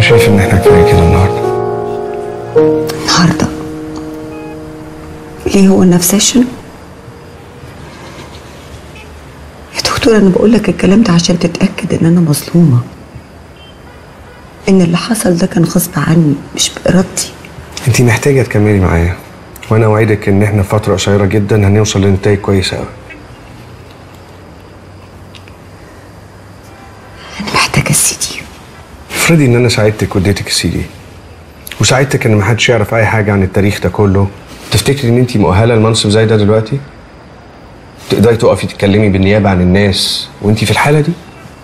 شايف ان احنا كفايه كده النهارده النهارده ليه هو نفس الشنو يا دكتور انا بقول لك الكلام ده عشان تتاكد ان انا مظلومه ان اللي حصل ده كان غصب عني مش بارادتي انت محتاجه تكملي معايا وانا اوعدك ان احنا في فتره قصيره جدا هنوصل لنتائج كويسه قوي انا محتاجه السي دي افرضي ان انا ساعدتك واديتك السي دي وساعدتك ان محدش يعرف اي حاجه عن التاريخ ده كله تفتكري ان انت مؤهله لمنصب زي ده دلوقتي تقدري تقفي تتكلمي بالنيابه عن الناس وانت في الحاله دي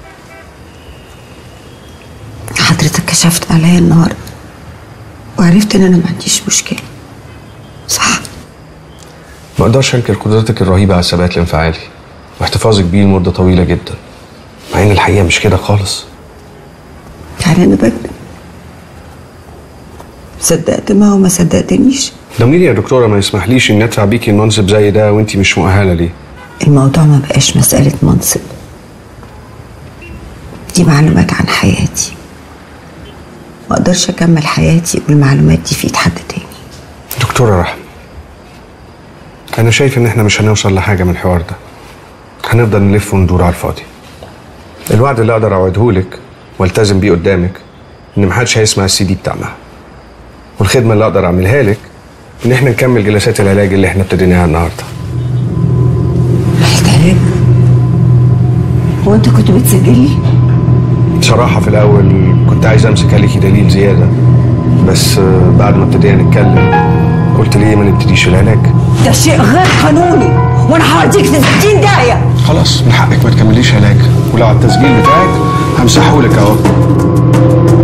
حضرتك كشفت عليا النهارده وعرفت ان انا ما عنديش مشكله صح ما اقدرش انكر قدرتك الرهيبه على الثبات الانفعالي واحتفاظك بيه لمده طويله جدا مع ان الحقيقه مش كده خالص يعني انا بكذب صدقت ما هو ما صدقتنيش ضميري يا دكتوره ما يسمحليش اني ادفع بيكي المنصب زي ده وانت مش مؤهله ليه الموضوع ما بقاش مسألة منصب دي معلومات عن حياتي ما اقدرش اكمل حياتي والمعلومات دي في ايد حد تاني دكتوره رحمه انا شايف ان احنا مش هنوصل لحاجه من الحوار ده هنفضل نلف وندور على الفاضي الوعد اللي اقدر اوعده لك والتزم بيه قدامك ان محدش هيسمع السي دي بتاعنا والخدمه اللي اقدر اعملها لك ان احنا نكمل جلسات العلاج اللي احنا ابتديناها النهارده محتاج هو انت كنت بتسجلي بصراحه في الاول كنت عايز امسك عليكي دليل زياده بس آه، بعد ما ابتدينا نتكلم قلت ليه ما نبتديش العلاج ده شيء غير قانوني وانا هوديك في 60 داهيه خلاص من حقك ما تكمليش علاج ولو على التسجيل بتاعك همسحهولك اهو